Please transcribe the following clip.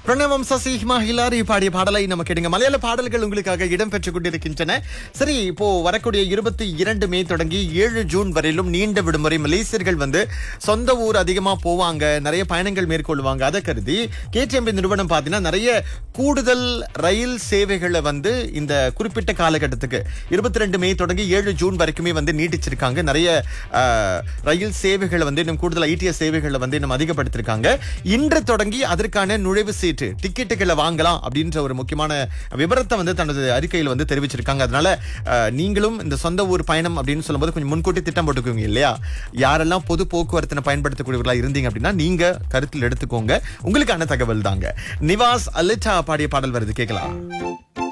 பிரணவம் சசி ஹிமா ஹிலாரி பாடிய பாடலை நம்ம கேடுங்க மலையாள பாடல்கள் உங்களுக்காக இடம் பெற்றுக் கொண்டிருக்கின்றன சரி இப்போ வரக்கூடிய இருபத்தி இரண்டு மே தொடங்கி ஏழு ஜூன் வரையிலும் நீண்ட விடுமுறை மலேசியர்கள் வந்து சொந்த ஊர் அதிகமா போவாங்க நிறைய பயணங்கள் மேற்கொள்வாங்க அதை கருதி கேடிஎம்பி நிறுவனம் பார்த்தீங்கன்னா நிறைய கூடுதல் ரயில் சேவைகளை வந்து இந்த குறிப்பிட்ட காலகட்டத்துக்கு இருபத்தி ரெண்டு மே தொடங்கி ஏழு ஜூன் வரைக்குமே வந்து நீட்டிச்சிருக்காங்க நிறைய அஹ், ரயில் சேவைகளை வந்து இன்னும் கூடுதல் ஐடிஎஸ் சேவைகளை வந்து இன்னும் அதிகப்படுத்திருக்காங்க இன்று தொடங்கி அதற்கான நுழைவு சீட்டு டிக்கெட்டுகளை வாங்கலாம் அப்படின்ற ஒரு முக்கியமான விவரத்தை வந்து தனது அறிக்கையில் வந்து தெரிவிச்சிருக்காங்க அதனால அஹ், நீங்களும் இந்த சொந்த ஊர் பயணம் அப்படின்னு சொல்லும்போது கொஞ்சம் முன்கூட்டி திட்டம் போட்டுக்குவீங்க இல்லையா யாரெல்லாம் பொது போக்குவரத்தினை பயன்படுத்தக்கூடியவர்களா இருந்தீங்க அப்படின்னா நீங்க கருத்தில் எடுத்துக்கோங்க உங்களுக்கான தகவல் தாங்க நிவாஸ் அலிட்டா பாடிய பாடல் வருது கேட்கலாம்